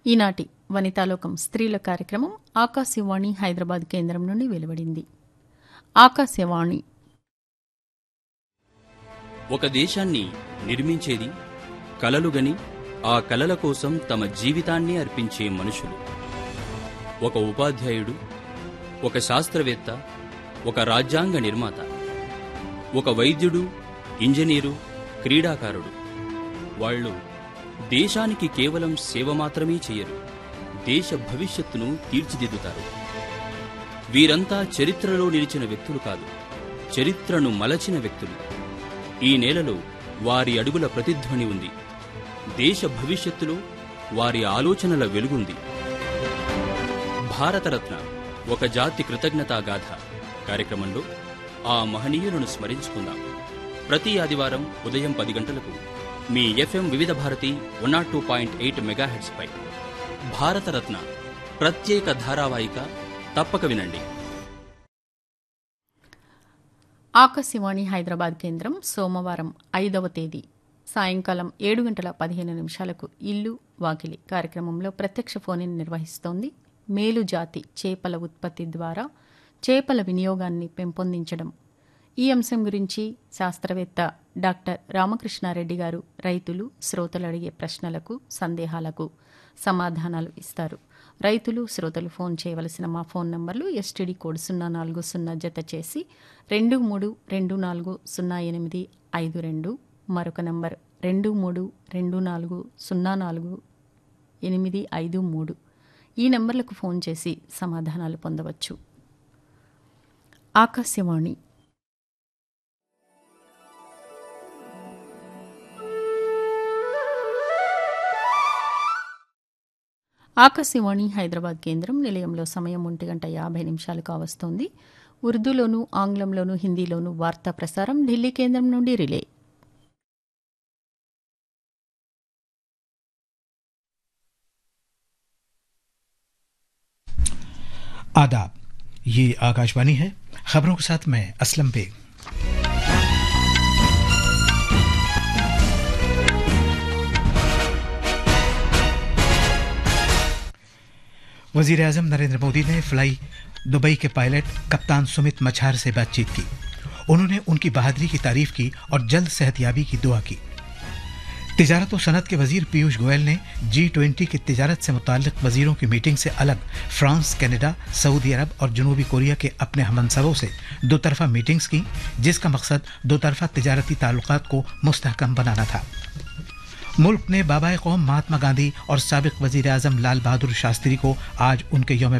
ఈనాటి వనితాలోకం స్త్రీల కార్యక్రమం ఆకాశవాణి హైదరాబాద్ కేంద్రం నుండి వెలువడింది ఆకాశవాణి ఒక దేశాన్ని నిర్మించేది కలలుగని ఆ కలల కోసం తమ జీవితాన్ని అర్పించే మనుషులు ఒక ఉపాధ్యాయుడు ఒక శాస్త్రవేత్త ఒక రాజ్యాంగ నిర్మాత ఒక వైద్యుడు ఇంజనీరు క్రీడాకారుడు వాళ్ళు దేశానికి కేవలం సేవ మాత్రమే చేయరు దేశ భవిష్యత్తును తీర్చిదిద్దుతారు వీరంతా చరిత్రలో నిలిచిన వ్యక్తులు కాదు చరిత్రను మలచిన వ్యక్తులు ఈ నేలలో వారి అడుగుల ప్రతిధ్వని ఉంది దేశ భవిష్యత్తులో వారి ఆలోచనల వెలుగుంది భారతరత్న ఒక జాతి కృతజ్ఞతా గాథ కార్యక్రమంలో ఆ మహనీయులను స్మరించుకుందాం ప్రతి ఆదివారం ఉదయం పది గంటలకు మీ F M Vividh Bharati one nought two point eight మెగాహెడ్స్పై భారతరత్న ప్రత్యేక ధారావాహిక తప్పక వినండి ఆకాశవాణి హైదరాబాద్ కేంద్రం సోమవారం ఐదవ తేదీ సాయంకాలం ఏడు గంటల పదిహేను నిమిషాలకు ఇల్లు వాకిలి కార్యక్రమంలో ప్రత్యక్ష ఫోన్ నిర్వహిస్తోంది మేలు జాతి చేపల ఉత్పత్తి ద్వారా చేపల వినియోగాన్ని పెంపొందించడం ఈ అంశం గురించి శాస్త్రవేత్త డాక్టర్ రామకృష్ణారెడ్డి గారు రైతులు శ్రోతలు అడిగే ప్రశ్నలకు సందేహాలకు సమాధానాలు ఇస్తారు రైతులు శ్రోతలు ఫోన్ చేయవలసిన మా ఫోన్ నంబర్లు ఎస్టీడీ కోడ్ సున్నా నాలుగు సున్నా జత చేసి రెండు మూడు రెండు నాలుగు సున్నా ఎనిమిది ఐదు రెండు మరొక నంబర్ రెండు మూడు రెండు నాలుగు సున్నా నాలుగు ఎనిమిది ఐదు మూడు ఈ నంబర్లకు ఫోన్ చేసి సమాధానాలు పొందవచ్చు ఆకాశవాణి ఆకాశవాణి హైదరాబాద్ కేంద్రం నిలయంలో సమయం ఒంటి గంట యాభై నిమిషాలు కావస్తోంది ఉర్దూలోను ఆంగ్లంలోను హిందీలోను వార్తా ప్రసారం ఢిల్లీ కేంద్రం నుండి రిలే आदाब ये आकाशवाणी है खबरों के साथ मैं असलम बेग वजीर अजम नरेंद्र मोदी ने फ्लाई दुबई के पायलट कप्तान सुमित मछार से बातचीत की उन्होंने उनकी बहादुरी की तारीफ की और जल्द सेहतयाबी की दुआ की तिजारत और सनत के वजीर पीयूष गोयल ने जी ट्वेंटी की तिजारत से मुतल वजीरों की मीटिंग से अलग फ्रांस कनाडा सऊदी अरब और जनूबी कोरिया के अपने हमनसबों से दो तरफा मीटिंग्स की जिसका मकसद दो तरफा तिजारती ताल्लुक को मुस्तहकम बनाना था मुल्क ने बाबा कौम महात्मा गांधी और सबक वजीर अजम लाल बहादुर शास्त्री को आज उनके योम